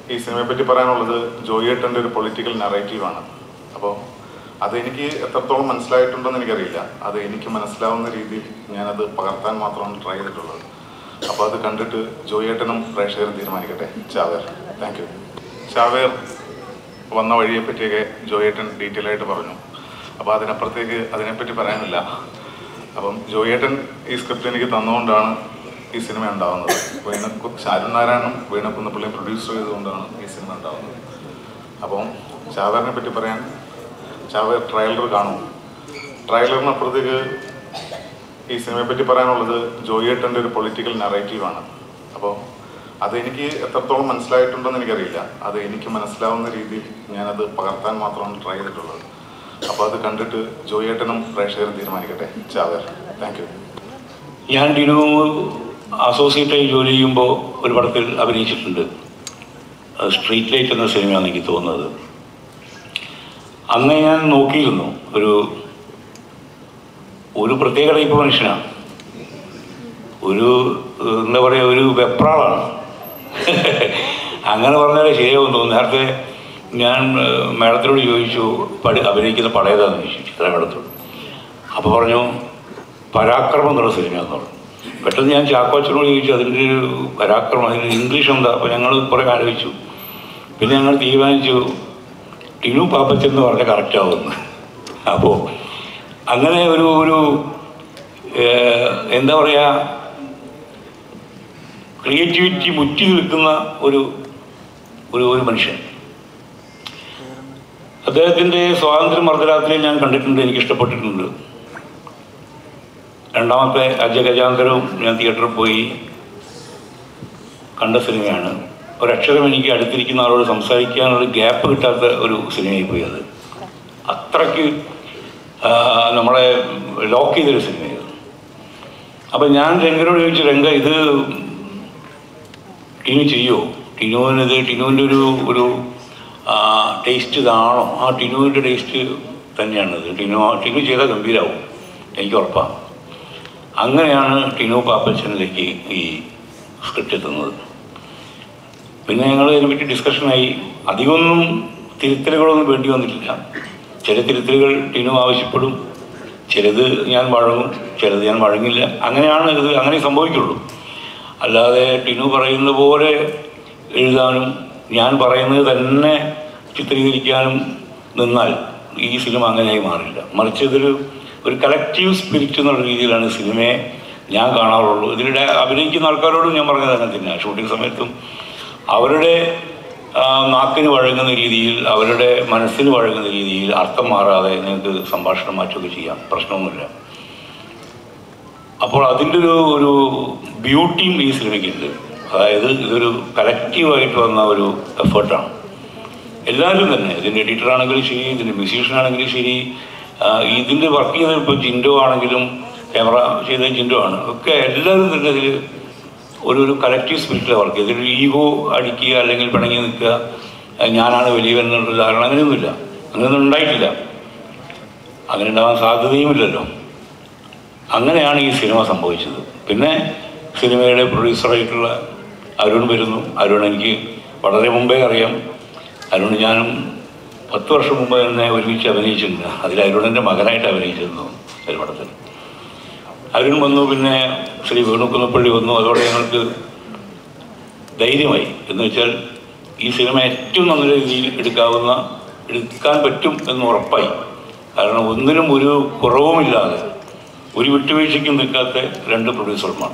ഈ സിനിമയെ പറ്റി പറയാനുള്ളത് ജോയിയേട്ടൻ്റെ ഒരു പൊളിറ്റിക്കൽ നറേറ്റീവാണ് അപ്പോൾ അതെനിക്ക് എത്രത്തോളം മനസ്സിലായിട്ടുണ്ടെന്ന് എനിക്കറിയില്ല അത് എനിക്ക് മനസ്സിലാവുന്ന രീതിയിൽ ഞാനത് പകർത്താൻ മാത്രമാണ് ട്രൈ ചെയ്തിട്ടുള്ളത് അപ്പോൾ അത് കണ്ടിട്ട് ജോയിയേട്ടനും പ്രേക്ഷകരും തീരുമാനിക്കട്ടെ ചാവേർ താങ്ക് യു ചാവേർ വന്ന വഴിയെ പറ്റിയൊക്കെ ജോയിയേട്ടൻ ഡീറ്റെയിൽ ആയിട്ട് പറഞ്ഞു അപ്പോൾ അതിനപ്പുറത്തേക്ക് അതിനെപ്പറ്റി പറയാനില്ല അപ്പം ജോയിയേട്ടൻ ഈ സ്ക്രിപ്റ്റ് എനിക്ക് തന്നുകൊണ്ടാണ് ഈ സിനിമ ഉണ്ടാവുന്നത് വീണ ഷാരുൺ നാരായണനും വീണ കുന്നപ്പള്ളിയും പ്രൊഡ്യൂസ് ചെയ്തുകൊണ്ടാണ് ഈ സിനിമ ഉണ്ടാവുന്നത് അപ്പം ചാവേറിനെ പറ്റി പറയാൻ ചാവേർ ട്രailer കാണും ട്രailerനപ്പുറത്തേക്ക് ഈ സിനിമയെ പറ്റി പറയാനുള്ളത് ജോയിയേട്ടൻ്റെ ഒരു പൊളിറ്റിക്കൽ നറേറ്റീവാണ് അപ്പോൾ അതെനിക്ക് എത്രത്തോളം മനസ്സിലായിട്ടുണ്ടെന്ന് എനിക്കറിയില്ല അത് എനിക്ക് മനസ്സിലാവുന്ന രീതിയിൽ ഞാനത് പകർത്താൻ മാത്രമാണ് ട്രൈ ചെയ്തിട്ടുള്ളത് അപ്പോൾ അത് കണ്ടിട്ട് ജോയിയേട്ടനും പ്രേക്ഷകരും തീരുമാനിക്കട്ടെ ചാവേർ താങ്ക് യു ഞാൻ ഡിനു അസോസിയേറ്റായി ജോലി ചെയ്യുമ്പോൾ ഒരു പടത്തിൽ അഭിനയിച്ചിട്ടുണ്ട് അത് സ്ട്രീറ്റ് ലൈറ്റ് എന്ന സിനിമയാണ് എനിക്ക് തോന്നുന്നത് അന്ന് ഞാൻ നോക്കിയിരുന്നു ഒരു ഒരു പ്രത്യേക ടൈപ്പ് മനുഷ്യനാണ് ഒരു ഏഹ്, എന്താ പറയുക ഒരു വെപ്രാളാണ് അങ്ങനെ പറഞ്ഞാലേ ശരിയാവും തോന്നുന്നു നേരത്തെ ഞാൻ ഏഹ്, മേഡത്തിനോട് ചോദിച്ചു പടി അഭിനയിക്കുന്ന പടം ഏതാണെന്ന് ചോദിച്ചു ചിത്ര മേഡത്തോട് അപ്പോൾ പറഞ്ഞു പരാക്രമം എന്നുള്ള സിനിമയെന്ന് പറഞ്ഞു പെട്ടെന്ന് ഞാൻ ചാക്കോച്ചനോട് ചോദിച്ചു അതിൻ്റെ ഒരു പരാക്രമം അതിൻ്റെ ഇംഗ്ലീഷ് എന്താ അപ്പോൾ ഞങ്ങൾ കുറേ ആലോചിച്ചു പിന്നെ ഞങ്ങൾ തീരുമാനിച്ചു ടിനു പാപ്പച്ചൻ എന്ന് പറഞ്ഞാൽ കറക്റ്റ് ആവുമെന്ന് അപ്പോൾ അങ്ങനെ ഒരു ഒരു ഏഹ്, എന്താ പറയുക ക്രിയേറ്റിവിറ്റി മുറ്റി നിൽക്കുന്ന ഒരു ഒരു ഒരു മനുഷ്യൻ അദ്ദേഹത്തിൻ്റെ സ്വാതന്ത്ര്യ മർദ്ദരാത്രി ഞാൻ കണ്ടിട്ടുണ്ട് എനിക്ക് ഇഷ്ടപ്പെട്ടിട്ടുണ്ട് രണ്ടാമത്തെ അജഗജാന്തരവും ഞാൻ തിയേറ്ററിൽ പോയി കണ്ട സിനിമയാണ് ഒരക്ഷരം എനിക്ക് അടുത്തിരിക്കുന്ന ആളോട് സംസാരിക്കാനുള്ള ഗ്യാപ്പ് കിട്ടാത്ത ഒരു സിനിമയായി പോയി അത് അത്രയ്ക്ക് ആ, നമ്മളെ ലോക്ക് ചെയ്തൊരു സിനിമയായിരുന്നു അപ്പം ഞാൻ രംഗനോട് ചോദിച്ചു രംഗ ഇത് ടിനു ചെയ്യുമോ ടിനുവിനിത് ടിനുവിൻ്റെ ഒരു ഒരു ടേസ്റ്റ് ഇതാണോ ആ ടിനുവിൻ്റെ ടേസ്റ്റ് തന്നെയാണിത് ടിനു ടിനു ചെയ്താൽ ഗംഭീരാവും എനിക്ക് ഉറപ്പാണ് അങ്ങനെയാണ് ടിനു പാപ്പച്ചനിലേക്ക് ഈ സ്ക്രിപ്റ്റ് എത്തുന്നത് പിന്നെ ഞങ്ങൾ ഇതിനെപ്പറ്റി ഡിസ്കഷനായി അധികമൊന്നും തിരുത്തലുകളൊന്നും വേണ്ടി വന്നിട്ടില്ല ചില തിരുത്തലുകൾ ടിനു ആവശ്യപ്പെടും ചിലത് ഞാൻ വഴങ്ങും ചിലത് ഞാൻ വഴങ്ങില്ല അങ്ങനെയാണ് ഇത് അങ്ങനെ സംഭവിക്കുള്ളൂ അല്ലാതെ ടിനു പറയുന്ന പോലെ എഴുതാനും ഞാൻ പറയുന്നത് തന്നെ ചിത്രീകരിക്കാനും നിന്നാൽ ഈ സിനിമ അങ്ങനെയായി മാറില്ല മറിച്ച് ഇതൊരു ഒരു കലക്റ്റീവ് സ്പിരിറ്റ് എന്നുള്ള രീതിയിലാണ് സിനിമയെ ഞാൻ കാണാറുള്ളൂ ഇതിനിടെ അഭിനയിക്കുന്ന ആൾക്കാരോടും ഞാൻ പറഞ്ഞത് അങ്ങനെ തന്നെയാണ് ഷൂട്ടിംഗ് സമയത്തും അവരുടെ ആ, നാക്കിന് വഴങ്ങുന്ന രീതിയിൽ അവരുടെ മനസ്സിന് വഴങ്ങുന്ന രീതിയിൽ അർത്ഥം മാറാതെ നിങ്ങൾക്ക് സംഭാഷണം മാറ്റുകയൊക്കെ ചെയ്യാം പ്രശ്നമൊന്നുമില്ല അപ്പോൾ അതിൻ്റെ ഒരു ഒരു ബ്യൂട്ടിയും ഈ സിനിമയ്ക്കുണ്ട് അതായത് ഇതൊരു കലക്റ്റീവായിട്ട് വന്ന ഒരു എഫേർട്ടാണ് എല്ലാവരും തന്നെ ഇതിൻ്റെ എഡിറ്റർ ആണെങ്കിലും ശരി ഇതിൻ്റെ മ്യൂസീഷ്യൻ ആണെങ്കിലും ശരി ആ, ഇതിൻ്റെ വർക്ക് ചെയ്ത ഇപ്പോൾ ജിൻഡോ ആണെങ്കിലും ക്യാമറ ചെയ്ത ജിൻഡോ ആണ് ഒക്കെ എല്ലാവരും തന്നെ ഇതിൽ ഒരു ഒരു കലക്റ്റീവ് സ്പിരിറ്റിലാണ് വർക്ക് ചെയ്തത് ഒരു ഈഗോ അടിക്കുക അല്ലെങ്കിൽ പിണങ്ങി നിൽക്കുക ആ, ഞാനാണ് വലിയവൻ എന്നുള്ള ധാരണ അങ്ങനെയൊന്നുമില്ല അങ്ങനെയൊന്നും ഉണ്ടായിട്ടില്ല അങ്ങനെ ഉണ്ടാവാൻ സാധ്യതയുമില്ലല്ലോ അങ്ങനെയാണ് ഈ സിനിമ സംഭവിച്ചത് പിന്നെ സിനിമയുടെ പ്രൊഡ്യൂസറായിട്ടുള്ള അരുൺ വരുന്നു അരുൺ എനിക്ക് വളരെ മുമ്പേ അറിയാം അരുൺ ഞാനും പത്ത് വർഷം മുമ്പ് തന്നെ ഒരുമിച്ച് അഭിനയിച്ചിട്ടുണ്ട് അതിൽ അരുണിൻ്റെ മകനായിട്ട് അഭിനയിച്ചിരുന്നു ഒരു പടത്തിൽ അരുൺ വന്നു പിന്നെ ശ്രീ വേണുക്കുന്നപ്പള്ളി വന്നു അതോടെ ഞങ്ങൾക്ക് ധൈര്യമായി എന്ന് വെച്ചാൽ ഈ സിനിമ ഏറ്റവും നല്ല രീതിയിൽ എടുക്കാവുന്ന എടുക്കാൻ പറ്റും എന്ന് ഉറപ്പായി കാരണം ഒന്നിനും ഒരു കുറവുമില്ലാതെ ഒരു വിട്ടുവീഴ്ചയ്ക്കും നിൽക്കാത്ത രണ്ട് പ്രൊഡ്യൂസർമാർ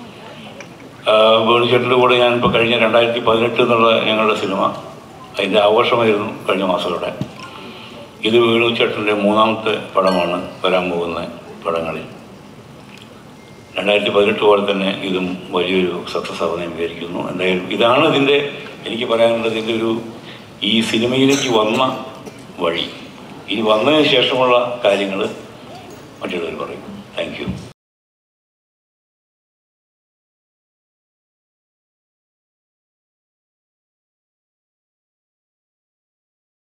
വേണുചേട്ടൻ്റെ കൂടെ ഞാനിപ്പോൾ കഴിഞ്ഞ രണ്ടായിരത്തി പതിനെട്ട് എന്നുള്ള ഞങ്ങളുടെ സിനിമ അതിൻ്റെ ആഘോഷമായിരുന്നു കഴിഞ്ഞ മാസത്തോടെ ഇത് വേണുചേട്ടൻ്റെ മൂന്നാമത്തെ പടമാണ് വരാൻ പോകുന്ന പടങ്ങളിൽ രണ്ടായിരത്തി പതിനെട്ട് പോലെ തന്നെ ഇതും വലിയൊരു സക്സസ് ആവുമെന്ന് ഞാൻ വിചാരിക്കുന്നു എന്തായാലും ഇതാണ് ഇതിൻ്റെ എനിക്ക് പറയാനുള്ളത് ഇതിൻ്റെ ഒരു ഈ സിനിമയിലേക്ക് വന്ന വഴി ഇനി വന്നതിന് ശേഷമുള്ള കാര്യങ്ങൾ മറ്റുള്ളവർ പറയും താങ്ക് യു